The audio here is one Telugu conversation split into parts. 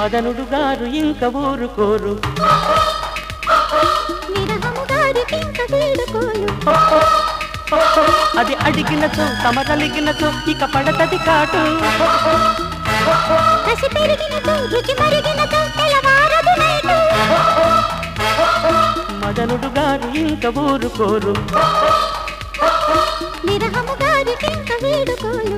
మదనుడు గారు ఇంక ఊరుకోరు విరహము గారికింక వీడుకోలు అది అడిగినచో తమరలిగినచో ఇక పడతది కాటు కసి పెరిగినతో రుచి మరిగినతో తెలవారదు నైటు మదనుడు గారు ఇంక ఊరుకోరు విరహము గారికింక వీడుకోలు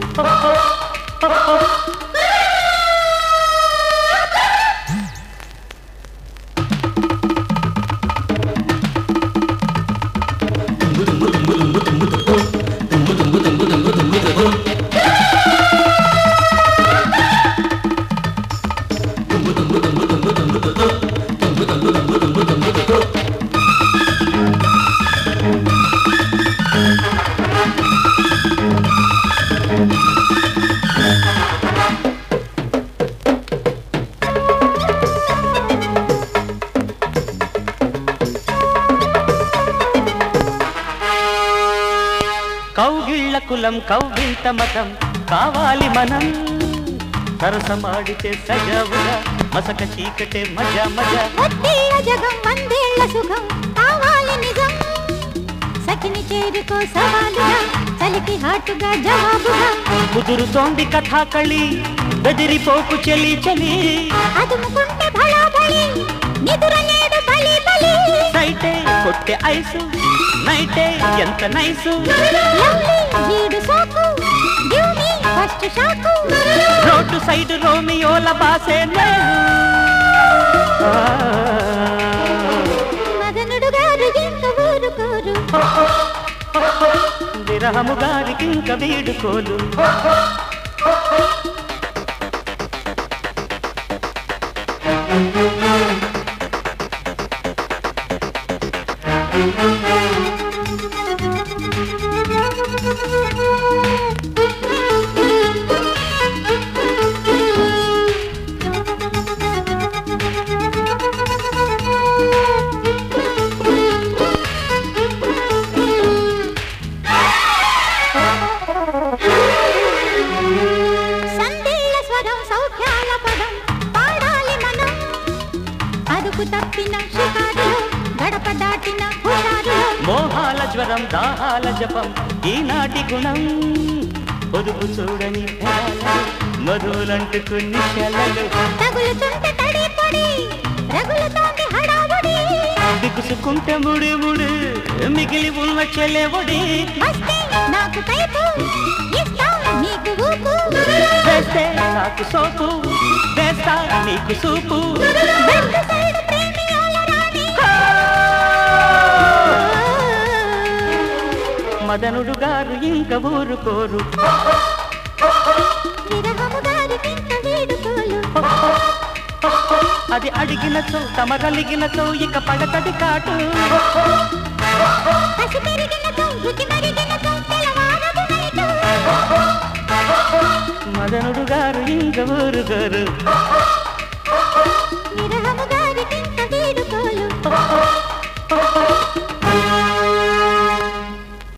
కౌగిళ్ళ కులం కౌగిల్త మతం కావాలి మనం సరసమాడితే సజావుగా మసక చీకటే మజా మజా ఒత్తేళ్ల జగం వందేళ్ల సుఖం కావాలి నిజం సఖిని చేరుకో సవాలుగా చలికి హాటుగా జవాబుగా కుదురుతోంది కథాకళి బెదిరిపోకు చెలి చెలి అదుముకుంటే భళా బలి నిదురలేడు బలి బలి సైటే కొట్టె ఐసు నైటే ఎంత నైసు లవ్లీ వీడు సోకు give me first shock road side రోమియోల బాసే నేను. ఆ, మదనుడు గారు ఇంక ఊరుకోరు విరహము గారికి ఇంక వీడుకోలు సందేళ స్వరం సౌఖ్యాల పదం పాడాలి మనం అదుపు తప్పిన షికారులో గడప దాటిన హుషారులో మోహాల జ్వరం దాహాల జపం ఈనాటి గుణం పొదుపు చూడని ఫలాలు, మధులంటుకుని శలలు తగులుతుంటే తడి పొడి రగులుతోంది హడావుడి బిగుసుకుంటే ముడి ముడి మిగిలి ఉన్న చెలెవడి వస్తే నాకు కైపు ఇస్తా నీకు ఊపు వేస్తే నాకు సోపు వేస్తా నీకు సూపు రెండు సైడు ప్రేమియాల రాణి మదనుడు గారు ఇంక ఊరుకోరు విరహము గారికి ఇంత వీడుకోలు అది అడిగినచో తమరలిగినచో ఇక పడతది కాటు కసి పెరిగినతో రుచి మరిగినతో తెలవారదు నైటు మదనుడు గారు ఇంక ఊరుకోరు